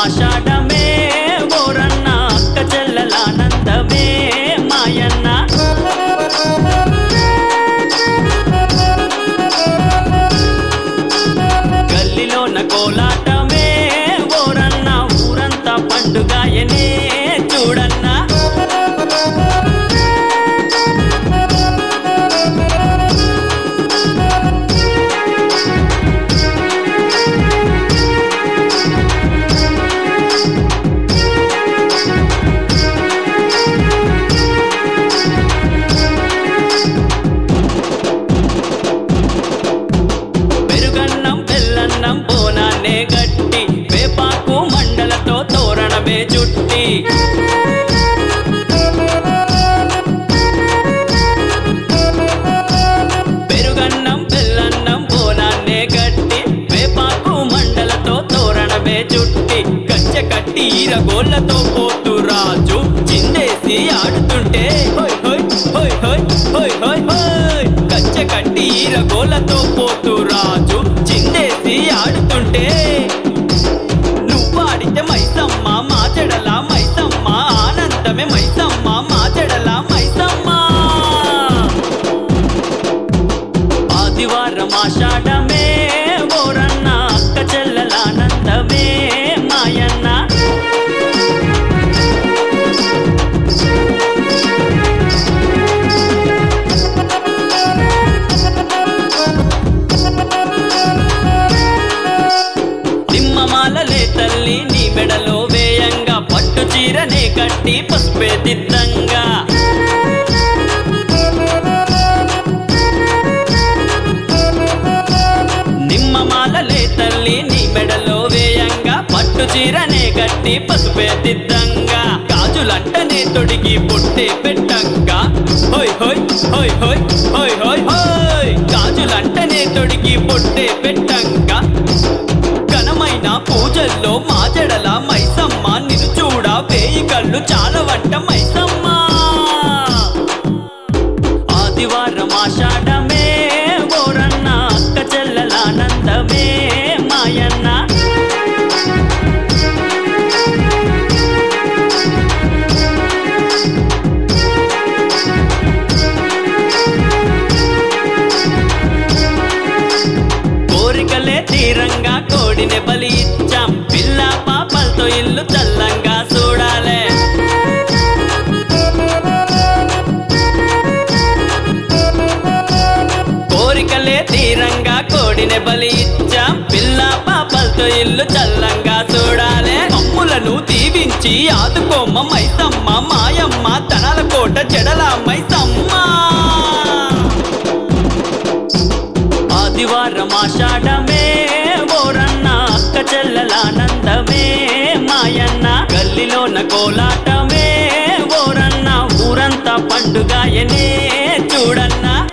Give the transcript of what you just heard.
ఆషాఢమే ఓరన్న అక్క చెల్లెలానందమే మాయన్న గల్లిలోన కోలాటమే ఓరన్న ఊరంతా పండుగాయనే చూడన్నా పెరుగన్నం బెల్లన్నం బోనాన్నే గట్టి వేపాకు మండలతో తోరణమే చుట్టి పెరుగన్నం బెల్లన్నం బోనాన్నే గట్టి వేపాకు మండలతో తోరణమే చుట్టి గచ్చ కట్టి ఈరగోళ్లతో పోతు రాజు చిందేసి ఆడుతుంటే హోయ్ హోయ్ హోయ్ హోయ్ హోయ్ హోయ్ హోయ్ గచ్చ కట్టి ఈరగోళ్లతో పోతు రాజు చిందేసి ఆడుతుంటే నువ్వాడితే మైసమ్మ మా చెడల మైసమ్మ ఆనందమే మైసమ్మ మా చెడల మైసమ్మ ఆదివారం ఆషాఢమే ఓరన్న అక్క చెల్లెలానందమే మాయన్న నిమ్మమాలలే తల్లి నీ మెడలో వేయంగా పట్టు చీరనే కట్టి పసుపే దిద్దంగా నిమ్మమాలలే తల్లి నీ మెడలో వేయంగా పట్టు చీరనే కట్టి పసుపే దిద్దంగా గాజులంటనే తొడిగి పుట్టే పెట్టంగా హోయ్ హోయ్ హోయ్ హోయ్ హోయ్ హోయ్ హోయ్ గాజులంటనే తొడిగి పుట్టే పెట్టంగా ఘనమైన పూజల్లో మా జడల మైసమ్మ నిన్ను చూడ వేయి కళ్ళు చాలా వంట మైసమ్మ ఆదివారం ఆషాఢమే ఓరన్న అక్క చెల్లెలానందమే మాయన్న కోరికలే తీరంగా కోడిని బలి ఇచ్చాం పిల్ల పాపలతో ఇల్లు చల్లంగా చూడాలే కోరికలే తీరంగా కోడిని బలి ఇచ్చాం పిల్ల పాపలతో ఇల్లు చల్లంగా చూడాలే అమ్ములను దీవించి ఆదుకోమ్మ మైసమ్మ మాయమ్మ తనల కోట చెడల మైసమ్మ ఆదివారం ఆషాఢమే ఓరన్న అక్క చెల్లెలానందమే మాయన్న గల్లిలోన కోలాటమే ఓరన్న ఊరంతా పండుగాయనే చూడన్నా